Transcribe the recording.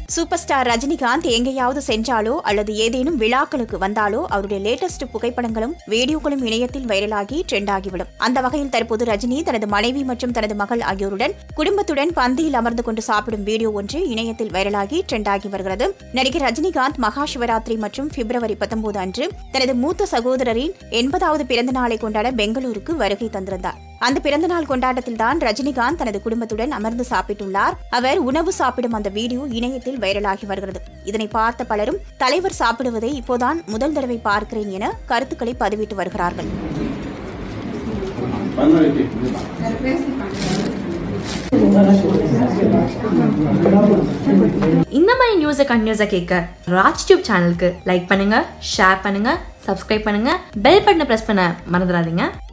super star Rajinikanth எங்கேயாவது சென்றாலோ அல்லது ஏதேனும் விழாக்களுக்கு வந்தாலோ அவருடைய லேட்டஸ்ட் புகைப்படங்களும் வீடியோக்களும் இணையத்தில் வைரலாகி ட்ரெண்ட் ஆகிவிடும் அந்த வகையில் தற்போது ரஜினி தனது மனைவி மற்றும் தனது மகள் ஆகியோருடன் குடும்பத்துடன் பந்தியில் அமர்ந்து கொண்டு சாப்பிடும் வீடியோ ஒன்று இணையத்தில் வைரலாகி ட்ரெண்ட் ஆகி வருகிறது நடிகர் ரஜினிகாந்த் மகா சிவராத்திரி மற்றும் பிப்ரவரி பத்தொன்பது அன்று தனது மூத்த சகோதரரின் எண்பதாவது பிறந்த நாளை கொண்டாட பெங்களூருக்கு வருகை தந்திருந்தார் அந்த பிறந்தநாள் கொண்டாட்டத்தில் தான் ரஜினிகாந்த் தனது குடும்பத்துடன் அமர்ந்து சாப்பிட்டுள்ளார் அவர் உணவு சாப்பிடும் அந்த வீடியோ இணையத்தில் வைரலாகி வருகிறது இதனை பார்த்த பலரும் தலைவர் சாப்பிடுவதை இப்போதான் முதல் தடவை பார்க்கிறேன் என கருத்துக்களை பதிவிட்டு வருகிறார்கள் இந்த மாதிரி நியூஸை கண்டினியூஸாக கேட்க ராஜ் டியூப் சேனலுக்கு லைக் பண்ணுங்க ஷேர் பண்ணுங்க சப்ஸ்கிரைப் பண்ணுங்க பெல் பட்டனை ப்ரெஸ் பண்ண மறந்துடாதீங்க